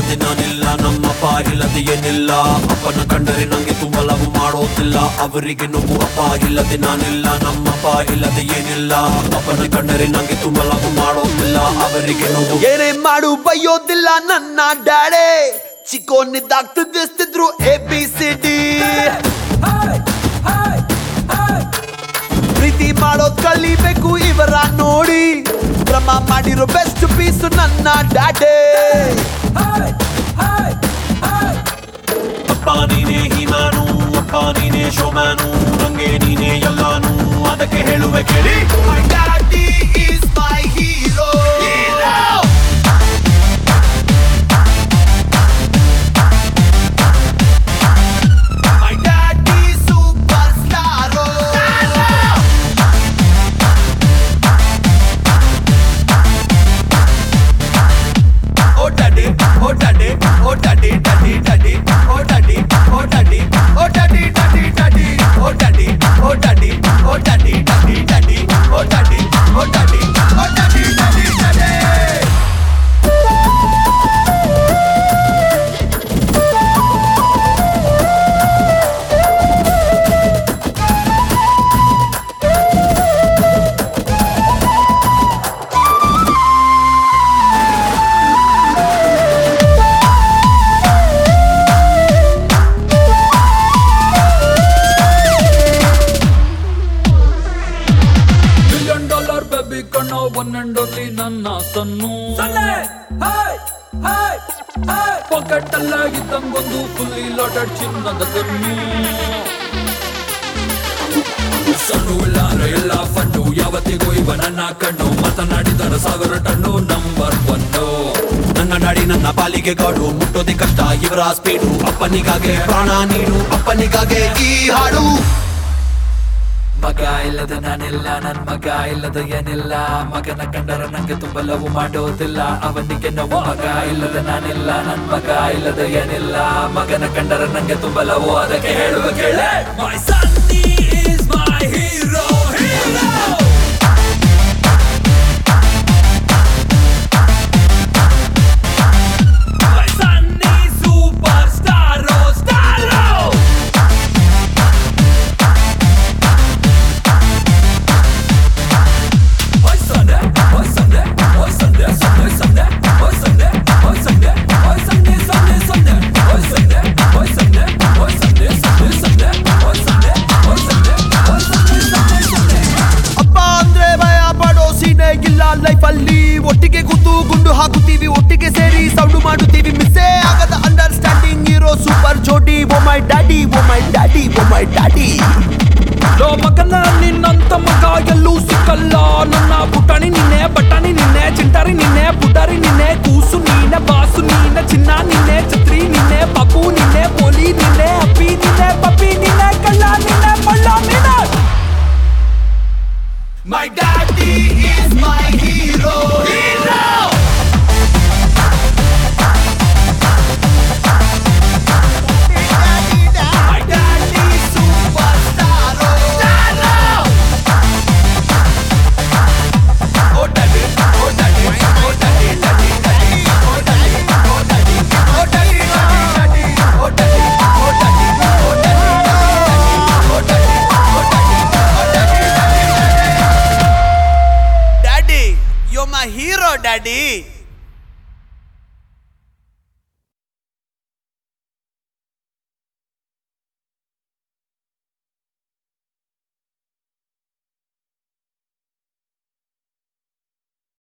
ಇಲ್ಲದೆ ನಾನಿಲ್ಲ ನಮ್ಮಪ್ಪ ಇಲ್ಲದೆ ಏನಿಲ್ಲ ಅಪ್ಪನ ಕಂಡರೆ ನಂಗೆ ತುಂಬ ಲವ್ ಮಾಡೋದಿಲ್ಲ ಅವರಿಗೆ ನೋವು ಅಪ್ಪ ಇಲ್ಲದೆ ನಾನಿಲ್ಲ ನಮ್ಮಪ್ಪ ಇಲ್ಲದೆ ಏನಿಲ್ಲ ಅಪ್ಪನ ಕಂಡರೆ ನಂಗೆ ತುಂಬ ಲವ್ ಮಾಡೋದಿಲ್ಲ ಅವರಿಗೆ ನೋವು ಏನೇ ಮಾಡು ಬೈಯೋದಿಲ್ಲ ನನ್ನ ಡ್ಯಾಡೆ ಚಿಕ್ಕೋನಿದ್ದಾಗ ತಿದ್ದಿಸ್ತಿದ್ರು ಎ ಬಿ ಸಿ ಡಿ ಪ್ರೀತಿ ಮಾಡೋದ್ ಕಲಿಬೇಕು ಇವರ ನೋಡಿ ಕ್ರಮ ಮಾಡಿರೋ ಬೆಸ್ಟ್ ಪೀಸ್ ನನ್ನ ಡ್ಯಾಡೆ ಅಪ್ಪ ನೀನೇ ಹೀಮಾನು ಅಪ್ಪ ನೀನೇ ಶೋಮ್ಯಾನು ನಂಗೆ ನೀನೇ ಎಲ್ಲಾನು ಅದಕ್ಕೆ ಹೇಳುವೆ ಕೇಳಿ My daddy is my hero. My daddy superstar. Oh daddy, oh daddy, oh daddy, daddy, daddy, oh daddy, oh daddy, oh daddy, daddy, daddy, oh daddy, oh daddy, oh daddy, daddy, daddy, oh daddy, oh daddy, oh daddy, daddy, daddy. Million dollar baby ಕಣ್ಣ one and only ನನ್ನ son pocket ಅಲ್ಲ ಇದ್ದಂಗೊಂದು fully ಲಾಟೆಡ್ ಚಿನ್ನದ ಕಣ್ಣು ಸಣ್ಣ ಇಲ್ಲ ಎಲ್ಲ fund ಯಾವತ್ತಿಗೂ ಇವ ನನ್ನ ಕಣ್ಣು ಮಾತನಾಡಿದರ ಸಾವಿರ ಟಣ್ಣು ನಂಬರ್ ಒನ್ನು ನನ್ನ ನಾಡಿ ನನ್ನ ಪಾಲಿಗೆ ಗಾಡು ಮುಟ್ಟೋದೆ ಕಷ್ಟ ಇವರ ಸ್ಪೀಡು ಅಪ್ಪನಿಗಾಗೆ ಪ್ರಾಣ ನೀಡು ಅಪ್ಪನಿಗಾಗೆ ಈ ಹಾಡು ಮಗ ಇಲ್ಲದ ನಾನಿಲ್ಲ ನನ್ ಮಗ ಇಲ್ಲದ ಏನಿಲ್ಲ ಮಗನ ಕಂಡರ ನಂಗೆ ತುಂಬ ಲವ್ ಮಾಡೋದಿಲ್ಲ ಅವನಿಗೆ ನೋವು ಮಗ ಇಲ್ಲದ ನಾನಿಲ್ಲ ನನ್ ಮಗ ಇಲ್ಲದ ಏನಿಲ್ಲ ಮಗನ ಕಂಡರ ನಂಗೆ ತುಂಬ ಲವ್ ಅದಕ್ಕೆ ಹೇಳುವ ಕೇಳೆ ಮೈ ಸನ್ನಿ is my hero hero My Sunny superstar star Oi Sunday, oi Sunday, oi Sunday, Sunday, Sunday, oi Sunday, oi Sunday, oi Sunday, Sunday, Sunday, oi Sunday, oi Sunday, oi Sunday, Sunday, Sunday, oi Sunday, oi Sunday, oi Sunday, Sunday, Sunday. ಅಪ್ಪ ಅಂದ್ರೆ ಭಯ ಪಡೋ ಸೀನೆ ಇಲ್ಲ life ಅಲ್ಲಿ ಒಟ್ಟಿಗೆ ಕೂತು ಗುಂಡು ಹಾಕುತ್ತೀವಿ ಒಟ್ಟಿಗೆ ಸೇರಿ ಸೌಂಡು ಮಾಡುತ್ತೀವಿ ಮಿಸ್ಸೇ ಆಗದ ಅಂಡರ್ಸ್ಟ್ಯಾಂಡಿಂಗ್ ಇರೋ ಸೂಪರ್ ಜೋಡಿ oh my daddy oh my daddy oh my daddy ಲೋ ಮಗನ ನಿನ್ನಂತ ಮಗ ಎಲ್ಲೂ ಸಿಕ್ಕಲ್ಲ ನನ್ನ ಪುಟಾಣಿ ನಿನ್ನೆ ಬಟಾಣಿ ನಿನ್ನೆ ಚಿಂಟಾರಿ ನಿನ್ನೆ ಪುಟಾರಿ ನಿನ್ನೆ ಕೂಸು ನೀನೆ ಬಾಸು ನೀನೆ ಚಿನ್ನ ನಿನ್ನೆ ಛತ್ರಿ ನಿನ್ನೆ ಪಾಪು ನಿನ್ನೆ ಪೋಲಿ ನಿನ್ನೆ ಅಪ್ಪಿ ನಿನ್ನೆ ಪಪ್ಪಿ ನಿನ್ನೆ ಕಳ್ಳ ನಿನ್ನೆ ಮಳ್ಳ ನಿನ್ನೆ my daddy is my hero hero My daddy superstar. Oh daddy, oh daddy, oh daddy, daddy, daddy, oh daddy, oh daddy, oh daddy, daddy, daddy, oh daddy, oh daddy, oh daddy, oh daddy, oh daddy, oh daddy, daddy, daddy. Daddy, you're my hero, daddy.